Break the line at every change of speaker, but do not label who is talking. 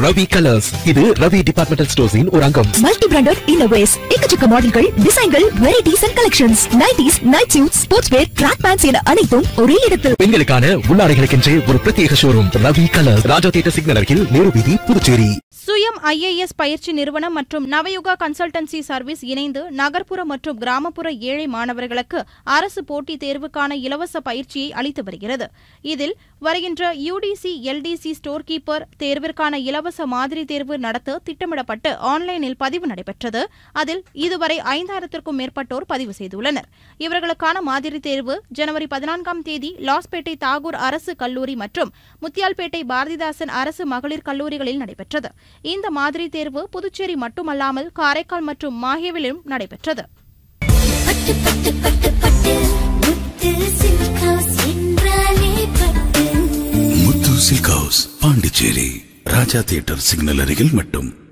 Ravi colours இது Ravi departmental ஸ்டோர்ஸின் ஒரு அங்கம்
மல்டி பிராண்டட் இன்னோவேஸ் எக்கச்சக்க மாடல்கள் டிசைன்கள் varieties and collections nighties night suit sports wear track pants என அனைத்தும் ஒரே இடத்தில்
பெண்களுக்கான உள்ளாடைகளுக்கென்றே ஒரு பிரத்யேக showroom Ravi colours Raja theatre signal அருகில் நேரு வீதி புதுச்சேரி
சுயம் ஐஏஎஸ் பயிற்சி நிறுவனம் மற்றும் நவயுகா கன்சல்டன்சி சர்வீஸ் இணைந்து நகர்ப்புற மற்றும் கிராமப்புற ஏழை மாணவர்களுக்கு அரசு போட்டித் தேர்வுக்கான இலவச பயிற்சியை அளித்து வருகிறது இதில் வருகின்ற யுடிசி எல்டிசி ஸ்டோர் கீப்பர் தேர்விற்கான இலவச மாதிரி தேர்வு நடத்த திட்டமிடப்பட்டு ஆன்லைனில் பதிவு நடைபெற்றது அதில் இதுவரை ஐந்தாயிரத்திற்கும் மேற்பட்டோர் பதிவு செய்துள்ளனர் இவர்களுக்கான மாதிரி தேர்வு ஜனவரி பதினான்காம் தேதி லாஸ்பேட்டை தாகூர் அரசு கல்லூரி மற்றும் முத்தியால்பேட்டை பாரதிதாசன் அரசு மகளிர் கல்லூரிகளில் நடைபெற்றது இந்த மாதிரி தேர்வு புதுச்சேரி மட்டுமல்லாமல் காரைக்கால் மற்றும் மாஹேவிலும் நடைபெற்றது
பட்டு பட்டு பட்டு பட்டு முத்து சில்க் ஹவுஸ் என்றாலே பட்டு
Muthu silk house Pondicherry Raja theatre signal அருகில் மட்டும்